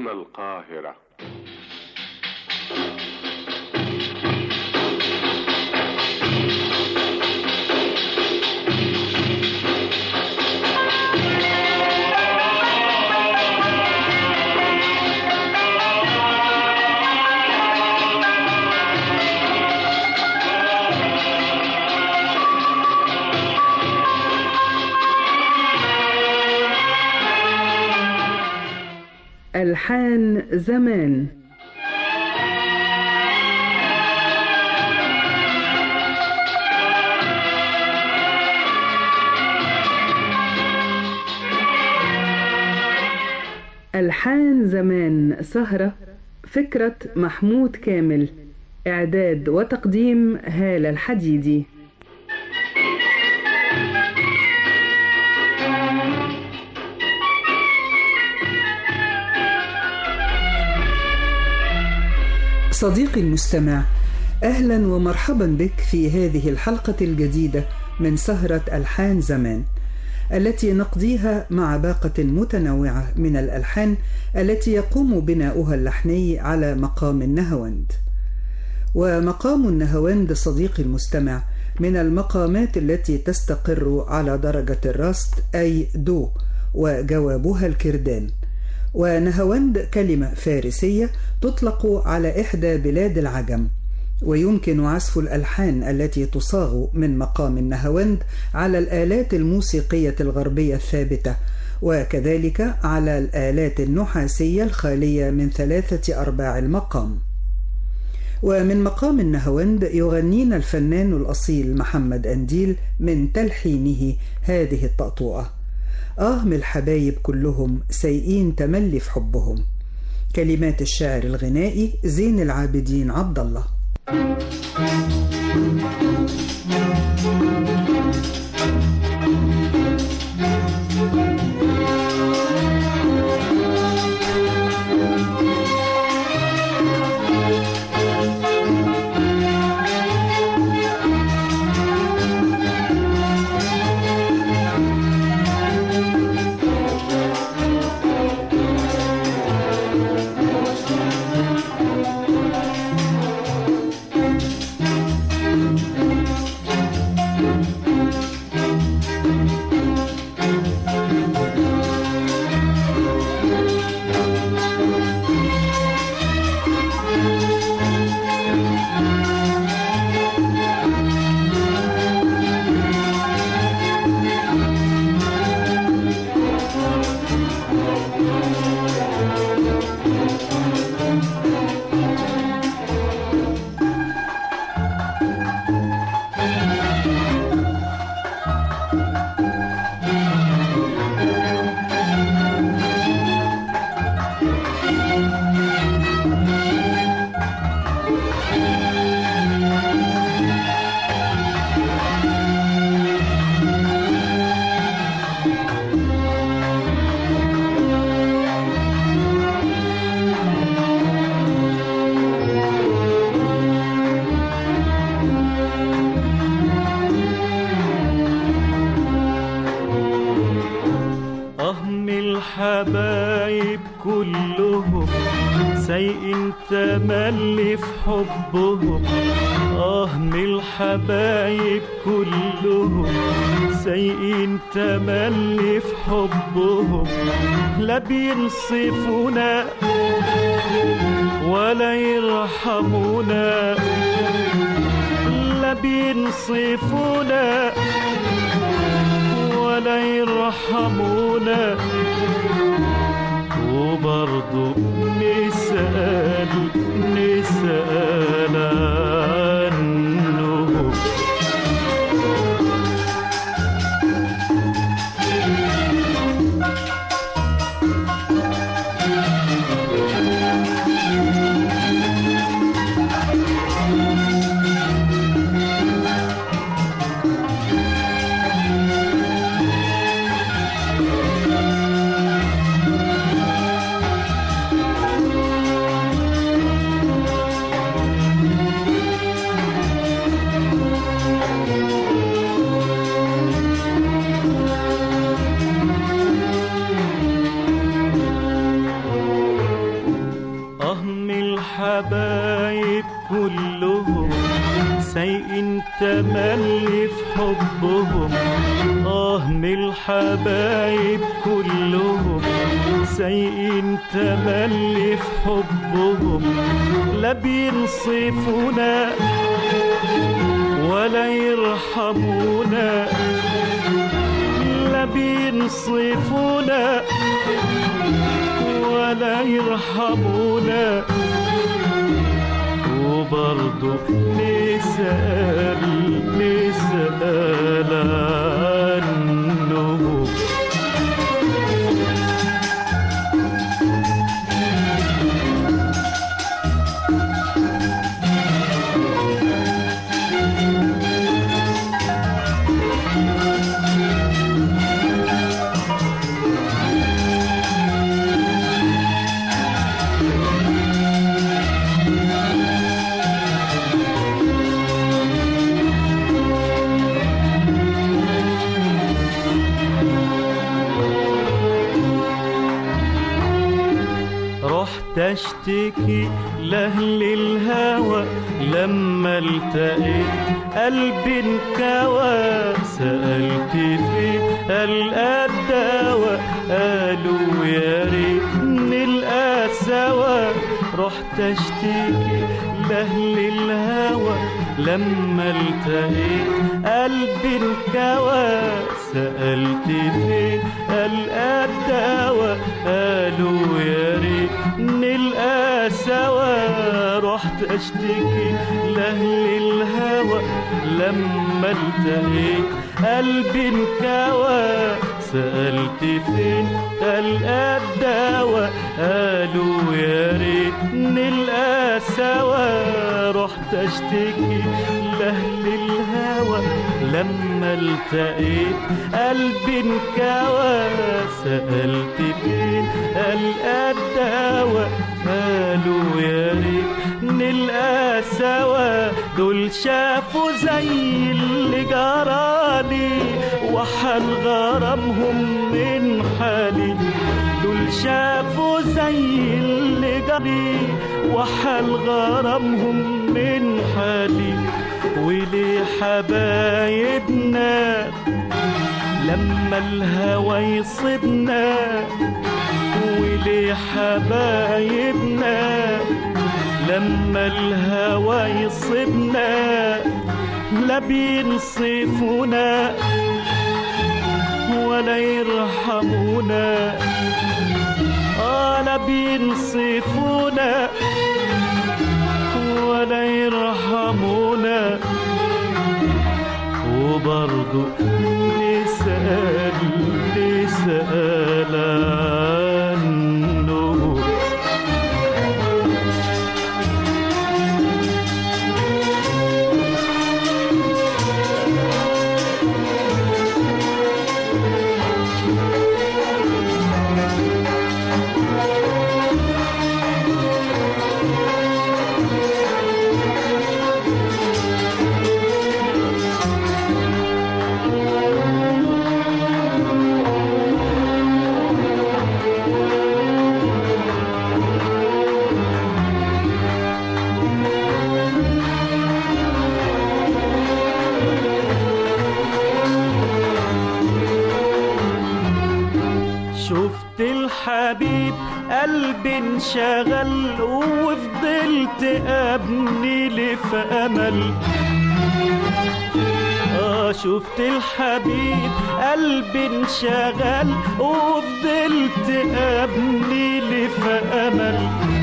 هنا القاهرة ألحان زمان ألحان زمان سهرة فكرة محمود كامل إعداد وتقديم هالة الحديدي صديقي المستمع اهلا ومرحبا بك في هذه الحلقه الجديده من سهره الحان زمان التي نقضيها مع باقه متنوعه من الالحان التي يقوم بناؤها اللحني على مقام النهاوند ومقام النهاوند صديقي المستمع من المقامات التي تستقر على درجه الراست اي دو وجوابها الكردان ونهاوند كلمة فارسية تطلق على إحدى بلاد العجم ويمكن عزف الألحان التي تصاغ من مقام النهاوند على الآلات الموسيقية الغربية الثابتة وكذلك على الآلات النحاسية الخالية من ثلاثة أرباع المقام ومن مقام النهاوند يغنينا الفنان الأصيل محمد أنديل من تلحينه هذه الطأطوأة آه من الحبايب كلهم سيئين تملي في حبهم كلمات الشاعر الغنائي زين العابدين عبد الله أهم الحبايب كلهم سيء تملي في حبهم آه من الحبايب كلهم سيء تملي في حبهم لا بينصفونا ولا يرحمونا لا بينصفونا ولا يرحمونا وبرضو نسأل نسأل عنهم الحبايب كلهم سايقين تملي في حبهم آه من الحبايب كلهم سايقين تملي في حبهم لا بينصفونا ولا يرحمونا لا بينصفونا ولا يرحمونا وبرضه نسأل نسأل عنهم رحت اشتكي لاهل الهوى لما التقيت قلبي انكوى سألت فين ألقى الدواء قالوا يا ريت نلقى سوا رحت اشتكي لاهل الهوى لما التقيت قلبي انكوى سألت فين ألقى الدواء قالوا يا ريت نلقى سوا رحت اشتكي لاهل الهوى لما التقيت قلبي انكوى سألت فين ألقى الدواء قالوا يا ريت نلقى سوا رحت اشتكي لأهل الهوى لما التقيت قلبي انكوى سألت فين ألقى الدواء قالوا يا ريت نلقى سوا دول شافوا زي اللي جرالي وحل غرامهم من حالي دول شافوا زي اللي جري وحل غرامهم من حالي وليه حبايبنا لما الهوى يصيبنا وليه حبايبنا لما الهوى يصيبنا لا بينصفونا ولا يرحمونا آه لا بينصفونا ولا يرحمونا وبرضه نسأل نسأل عنه شفت الحبيب قلبي انشغل وفضلت ابني لي في امل اه شفت الحبيب قلبي انشغل وفضلت ابني لي في امل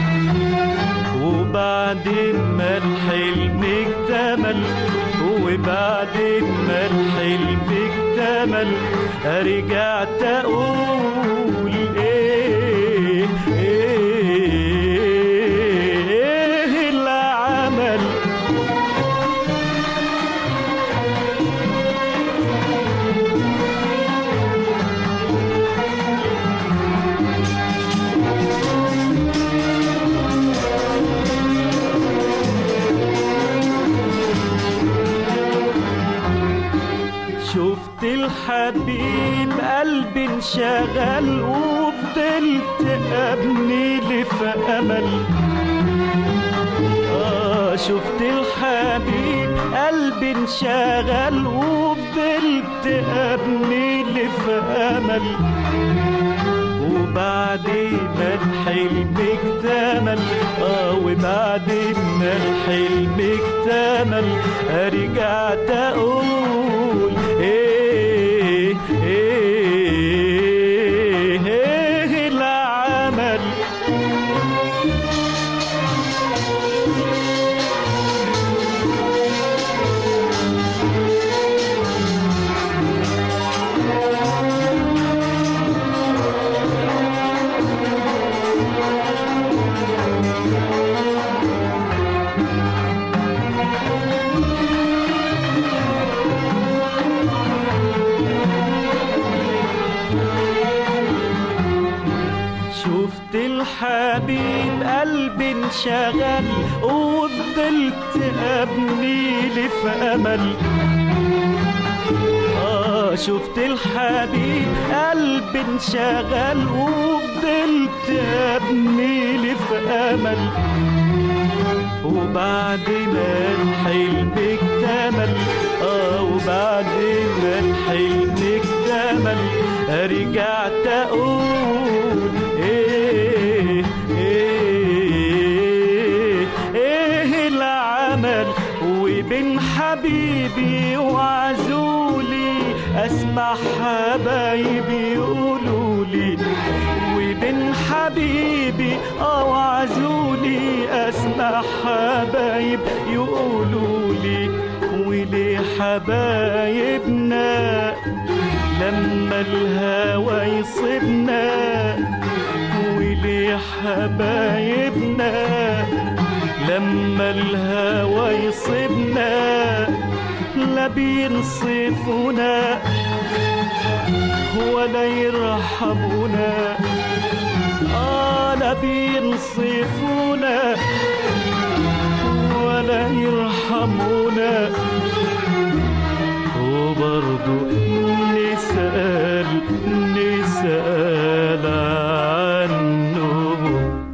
وبعد ما الحلم اكتمل وبعد ما الحلم اكتمل رجعت اقول ايه ايه, إيه العمل شفت الحبيب قلبي انشغل وفضلت ابني لي في امل شفت الحبيب قلبي انشغل وفضلت ابني اللي في امل وبعد ما الحلم اكتمل اه وبعد ما الحلم اكتمل رجعت اقول ايه ايه ايه العمل شفت الحبيب قلبي انشغل وفضلت ابني لي في امل آه شفت الحبيب قلبي انشغل وفضلت ابني لي في امل وبعد ما الحلم اكتمل اه وبعد ما الحلم اكتمل رجعت اقول ايه ايه ايه العمل وبين حبيبي وعزولي اسمع حبايبي يقولوا لي وبين حبيبي اه وعزولي اسمع حبايب يقولوا لي وليه حبايبنا لما الهوى يصيبنا وليه حبايبنا لما الهوى يصيبنا لا بينصفونا ولا يرحمونا آه لا بينصفونا ولا يرحمونا وبرضو نسأل نسأل عنه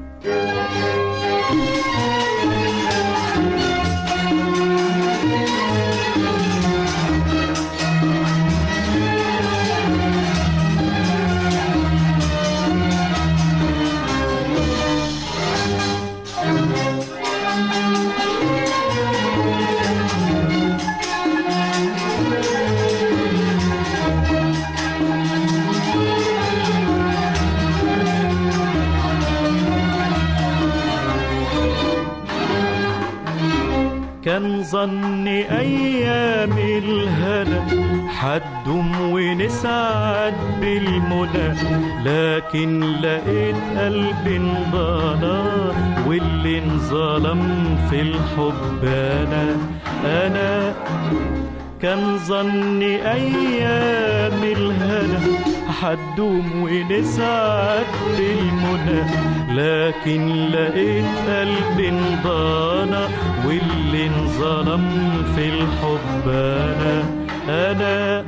كان ظني أيام الهنا حدهم ونسعد بالمنى لكن لقيت قلبي انضنى واللي انظلم في الحب أنا أنا كان ظني أيام الهنا حدوم ونسعد بالمنى لكن لقيت قلبي انضانا واللي انظلم في الحب أنا أنا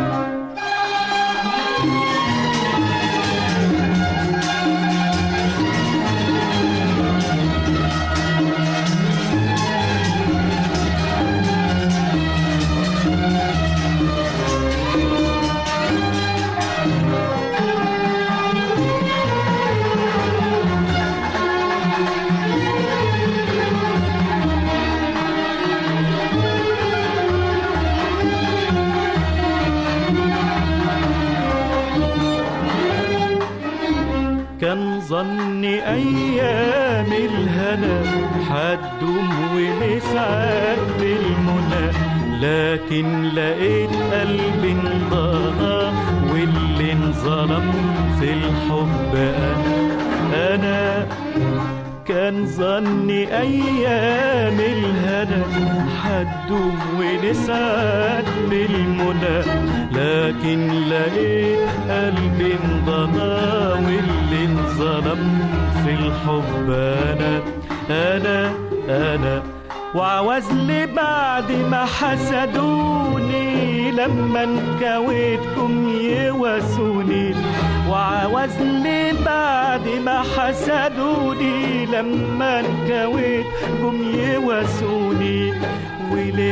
كان ظني أيام الهنا حدهم ونسعد بالمنى لكن لقيت قلبي انضاء واللي انظلم في الحب أنا أنا كان ظني أيام الهنا حدهم ونسعد بالمنى لكن لقيت قلبي انضنى واللي انظلم في الحب أنا أنا أنا وعوزلي بعد ما حسدوني لما انكويتكم يواسوني وعوزني بعد ما حسدوني لما انكويت جم يواسوني وليه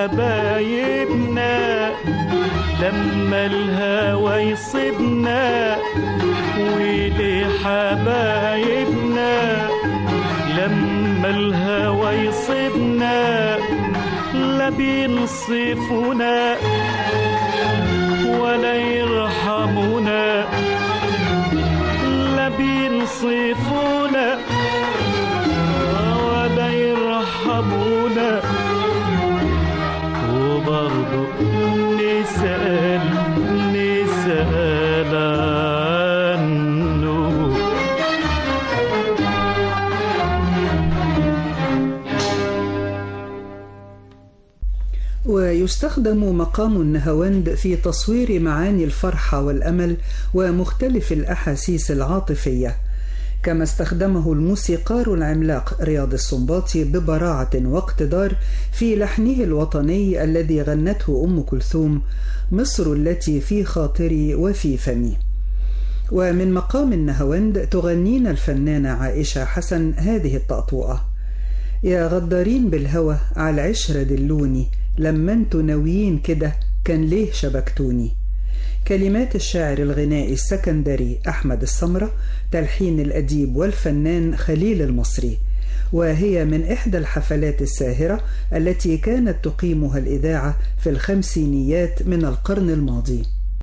حبايبنا لما الهوى يصيبنا وليه حبايبنا لما الهوى يصيبنا لا بينصفونا ولا يرحمونا لا بينصفونا ولا يرحمونا وبرضه نسأل نسأل عنه ويستخدم مقام النهاوند في تصوير معاني الفرحة والأمل ومختلف الأحاسيس العاطفية كما استخدمه الموسيقار العملاق رياض السنباطي ببراعة واقتدار في لحنه الوطني الذي غنته أم كلثوم مصر التي في خاطري وفي فمي ومن مقام النهاوند تغنينا الفنانة عائشة حسن هذه الطأطوئة يا غدارين بالهوى على العشرة دلوني لما انتوا ناويين كده كان ليه شبكتوني كلمات الشاعر الغنائي السكندري أحمد السمرة تلحين الأديب والفنان خليل المصري وهي من إحدى الحفلات الساهرة التي كانت تقيمها الإذاعة في الخمسينيات من القرن الماضي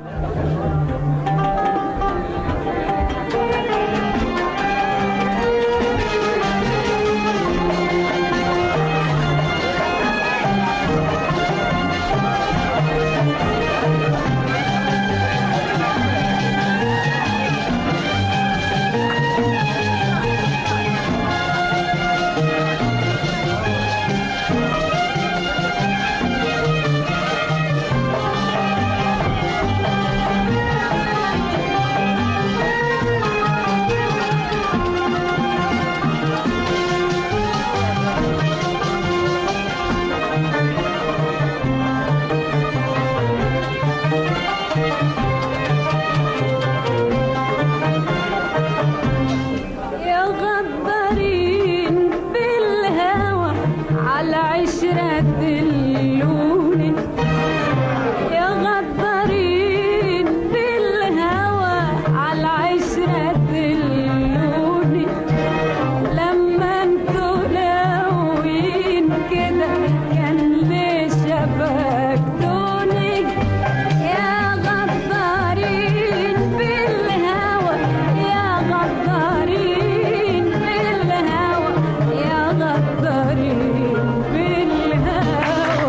يا غدارين بالهوى على عشرة دلوني يا غدارين بالهوى على عشرة دلوني لما انتوا ناويين كده كان ليه شبكتوني يا غدارين بالهوى يا غدارين بالهوى يا غدارين بالهوى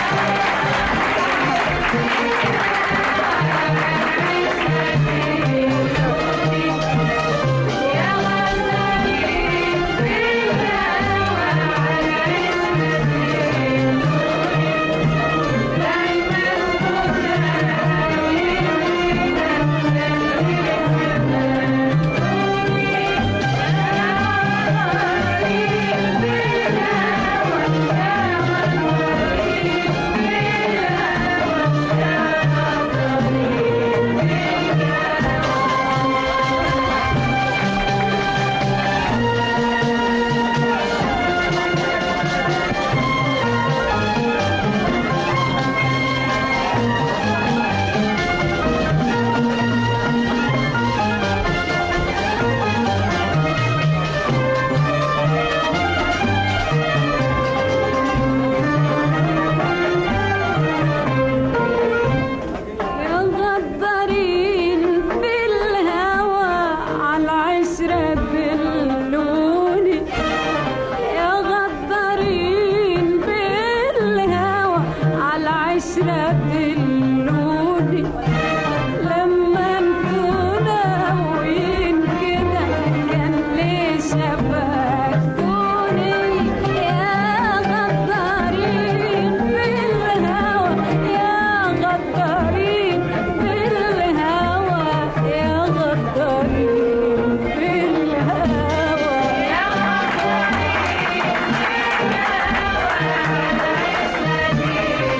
يا غدارين بالهوى على عشرة دلوني يا غدارين بالهوى على عشرة دلوني لما انتوا ناويين كده كان ليه شبكتوني يا غدارين بالهوى يا غدارين بالهوى يا غدارين بالهوى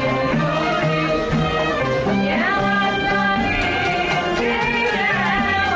يا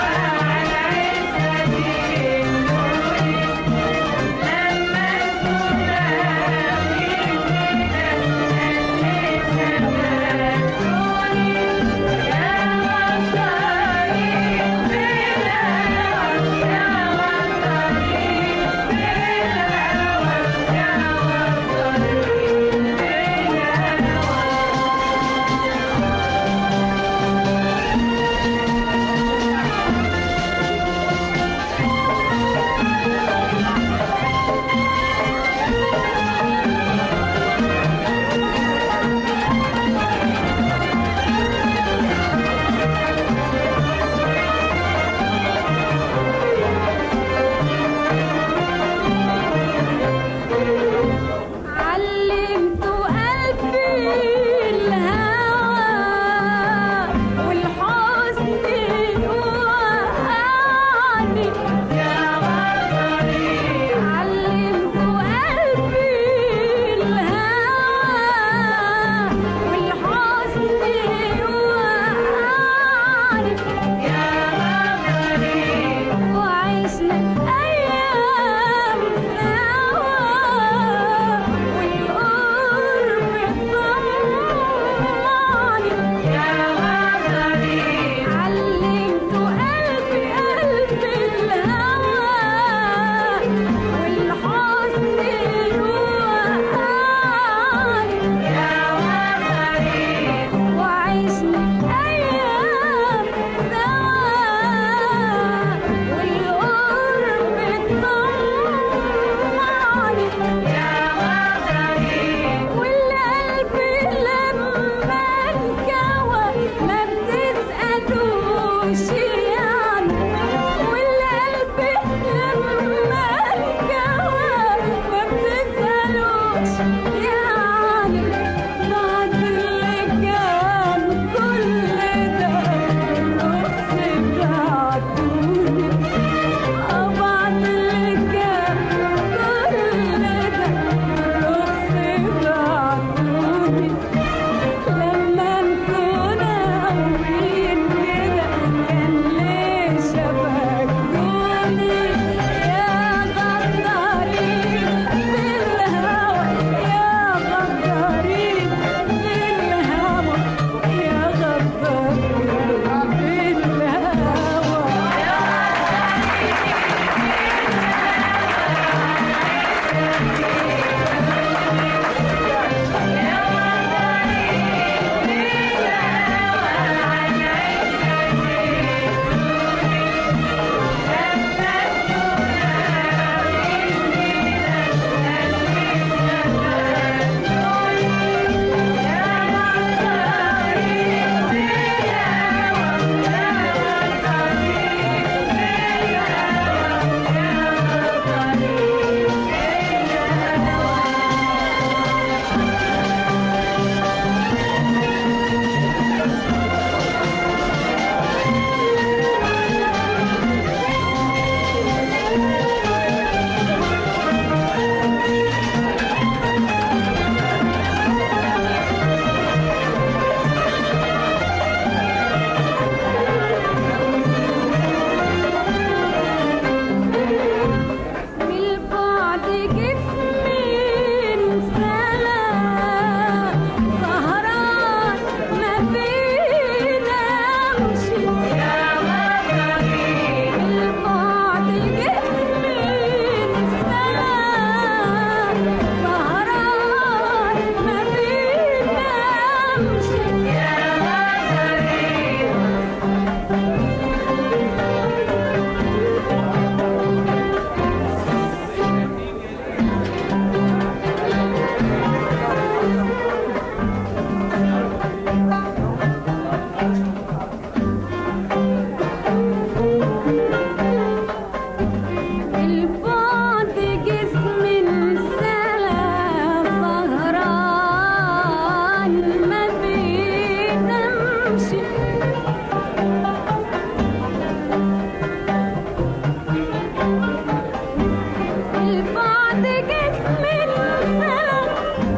بالبعد جسمي انسلخ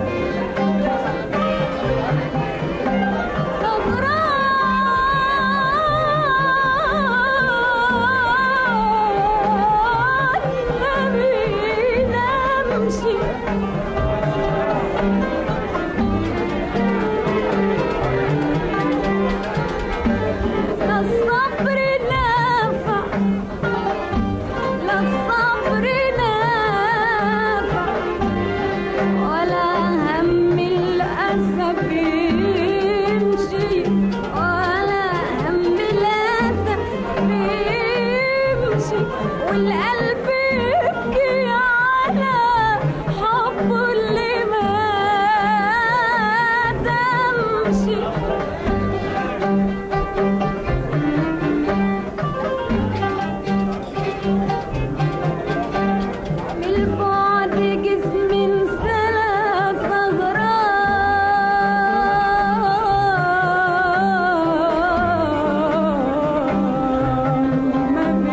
سهران ما بينامشي لا الصبر نافع لا الصبر نافع ولا هم الأسف يمشي ولا هم الأسف يمشي والقلب يبكي على حبه اللي ما دمشي بالبعد جسمي انسلى سهران ما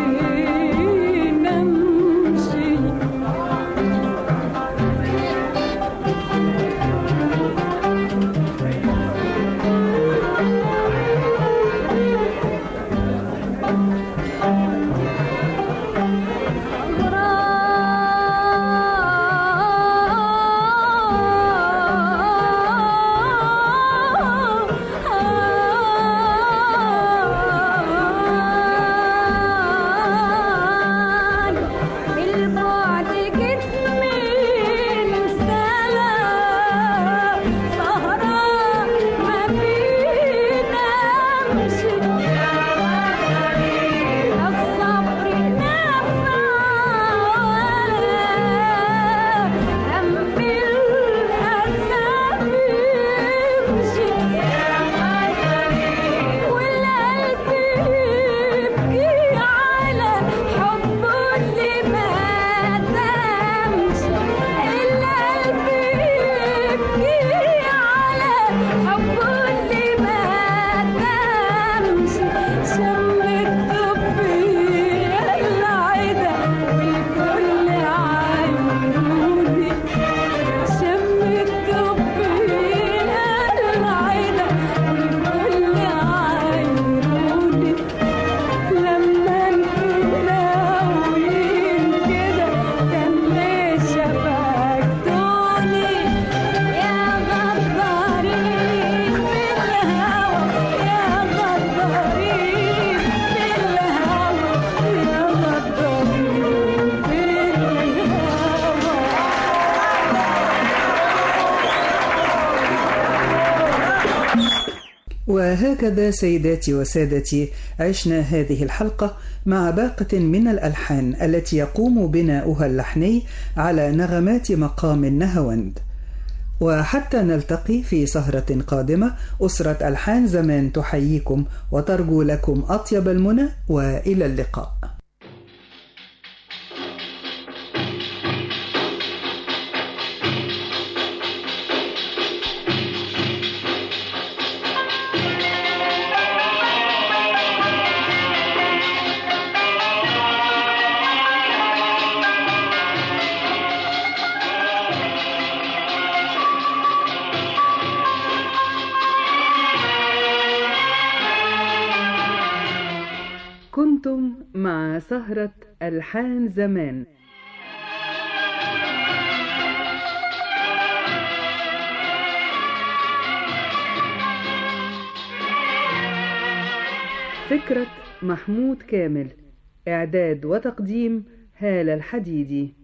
بينامشي بالبعد جسمي انسلى سهران ما بينامشي الصبر نافع ولا هم الأسف يمشي والقلب يبكي على حبه اللي ما دامشي القلب يبكي على حبه اللي ما دامشي شمته في العدا والكل عيوني شمته في العدا والكل عيوني لما انتوا ناويين كده كان ليه شبكتوني يا غدارين بالهوى يا غدارين بالهوى يا غدارين بالهوى وهكذا سيداتي وسادتي عشنا هذه الحلقة مع باقة من الألحان التي يقوم بناؤها اللحني على نغمات مقام النهاوند وحتى نلتقي في سهرة قادمة أسرة ألحان زمان تحييكم وترجو لكم أطيب المنى وإلى اللقاء كنتم مع سهرة ألحان زمان فكرة محمود كامل إعداد وتقديم هالة الحديدي